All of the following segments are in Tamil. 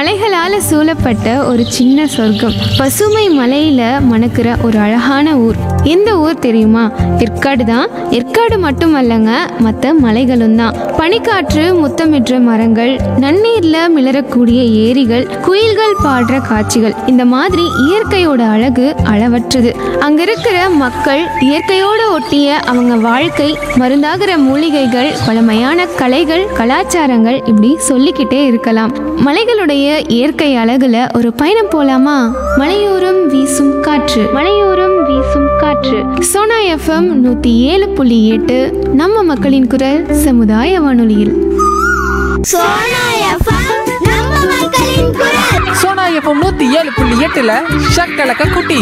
மலைகளால சூழப்பட்ட ஒரு சின்ன சொர்க்கம் பசுமை மலையில மணக்கிற ஒரு அழகான ஊர் எந்த ஊர் தெரியுமா ஏற்காடு தான் ஏற்காடு மட்டுமல்லங்க மற்ற மலைகளும் தான் பனிக்காற்று முத்தமிடுற மரங்கள் நன்னீர்ல மிளறக்கூடிய ஏரிகள் குயில்கள் பாடுற காட்சிகள் இந்த மாதிரி இயற்கையோட அழகு அளவற்றது அங்க இருக்கிற மக்கள் இயற்கையோட ஒட்டிய அவங்க வாழ்க்கை மருந்தாகிற மூலிகைகள் பழமையான கலைகள் கலாச்சாரங்கள் இப்படி சொல்லிக்கிட்டே இருக்கலாம் மலைகளுடைய இயற்கை அழகுல ஒரு பயணம் போலாமா மலையோரம் வீசும் காற்று மலையோரம் வீசும் காற்று சோனா எஃப்எம் நூத்தி ஏழு புள்ளி எட்டு நம்ம மக்களின் குரல் சமுதாய வானொலியில் சோனா எஃப்எம் நம்ம மக்களின் குரல் சோனா எஃப்எம் நூத்தி ஏழு புள்ளி எட்டுல ஷக்கலக்க குட்டி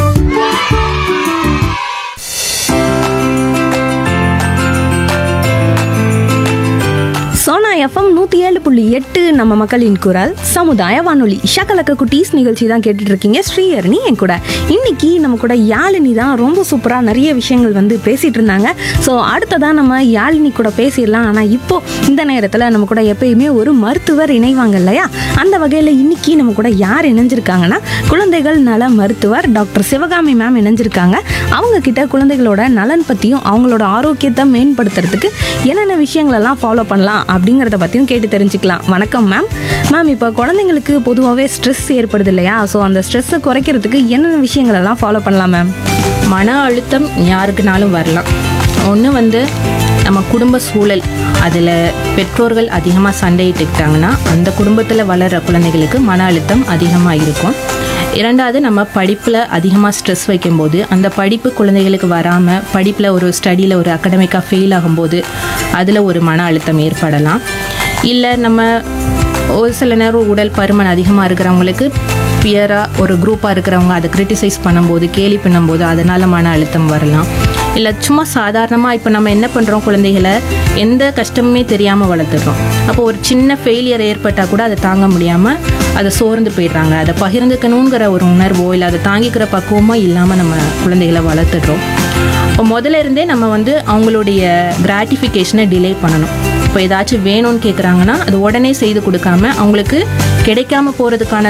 சோனா எஃப்எம் நூற்றி ஏழு புள்ளி எட்டு நம்ம மக்களின் குரல் சமுதாய வானொலி ஷக்கலக்க குட்டீஸ் நிகழ்ச்சி தான் கேட்டுட்டு இருக்கீங்க ஸ்ரீஹரணி என் கூட இன்னைக்கு நம்ம கூட யாழினி தான் ரொம்ப சூப்பராக நிறைய விஷயங்கள் வந்து பேசிட்டு இருந்தாங்க ஸோ அடுத்ததான் நம்ம யாழினி கூட பேசிடலாம் ஆனால் இப்போ இந்த நேரத்தில் நம்ம கூட எப்பயுமே ஒரு மருத்துவர் இணைவாங்க இல்லையா அந்த வகையில் இன்னைக்கு நம்ம கூட யார் இணைஞ்சிருக்காங்கன்னா குழந்தைகள் நல மருத்துவர் டாக்டர் சிவகாமி மேம் இணைஞ்சிருக்காங்க அவங்க கிட்ட குழந்தைகளோட நலன் பற்றியும் அவங்களோட ஆரோக்கியத்தை மேம்படுத்துறதுக்கு என்னென்ன விஷயங்கள் எல்லாம் ஃபாலோ பண்ணலாம் அப்படிங்கிறத பற்றியும் கேட்டு தெரிஞ்சுக்கலாம் வணக்கம் மேம் மேம் இப்போ குழந்தைங்களுக்கு பொதுவாகவே ஸ்ட்ரெஸ் ஏற்படுது இல்லையா ஸோ அந்த ஸ்ட்ரெஸ்ஸை குறைக்கிறதுக்கு என்னென்ன விஷயங்கள் எல்லாம் ஃபாலோ பண்ணலாம் மேம் மன அழுத்தம் யாருக்குனாலும் வரலாம் ஒன்று வந்து நம்ம குடும்ப சூழல் அதில் பெற்றோர்கள் அதிகமாக சண்டையிட்டுக்கிட்டாங்கன்னா அந்த குடும்பத்தில் வளர்கிற குழந்தைகளுக்கு மன அழுத்தம் அதிகமாக இருக்கும் இரண்டாவது நம்ம படிப்பில் அதிகமாக ஸ்ட்ரெஸ் வைக்கும்போது அந்த படிப்பு குழந்தைகளுக்கு வராமல் படிப்பில் ஒரு ஸ்டடியில் ஒரு அகடமிக்காக ஃபெயில் ஆகும்போது அதில் ஒரு மன அழுத்தம் ஏற்படலாம் இல்லை நம்ம ஒரு சில நேரம் உடல் பருமன் அதிகமாக இருக்கிறவங்களுக்கு பியராக ஒரு குரூப்பாக இருக்கிறவங்க அதை கிரிட்டிசைஸ் பண்ணும்போது கேலி பண்ணும்போது அதனால் மன அழுத்தம் வரலாம் இல்லை சும்மா சாதாரணமாக இப்போ நம்ம என்ன பண்ணுறோம் குழந்தைகளை எந்த கஷ்டமுமே தெரியாமல் வளர்த்துடுறோம் அப்போ ஒரு சின்ன ஃபெயிலியர் ஏற்பட்டால் கூட அதை தாங்க முடியாமல் அதை சோர்ந்து போயிடுறாங்க அதை பகிர்ந்துக்கணுங்கிற ஒரு உணர்வோ இல்லை அதை தாங்கிக்கிற பக்குவமோ இல்லாமல் நம்ம குழந்தைகளை வளர்த்துடுறோம் இப்போ முதல்ல இருந்தே நம்ம வந்து அவங்களுடைய கிராட்டிஃபிகேஷனை டிலே பண்ணணும் இப்போ ஏதாச்சும் வேணும்னு கேட்குறாங்கன்னா அது உடனே செய்து கொடுக்காம அவங்களுக்கு கிடைக்காம போகிறதுக்கான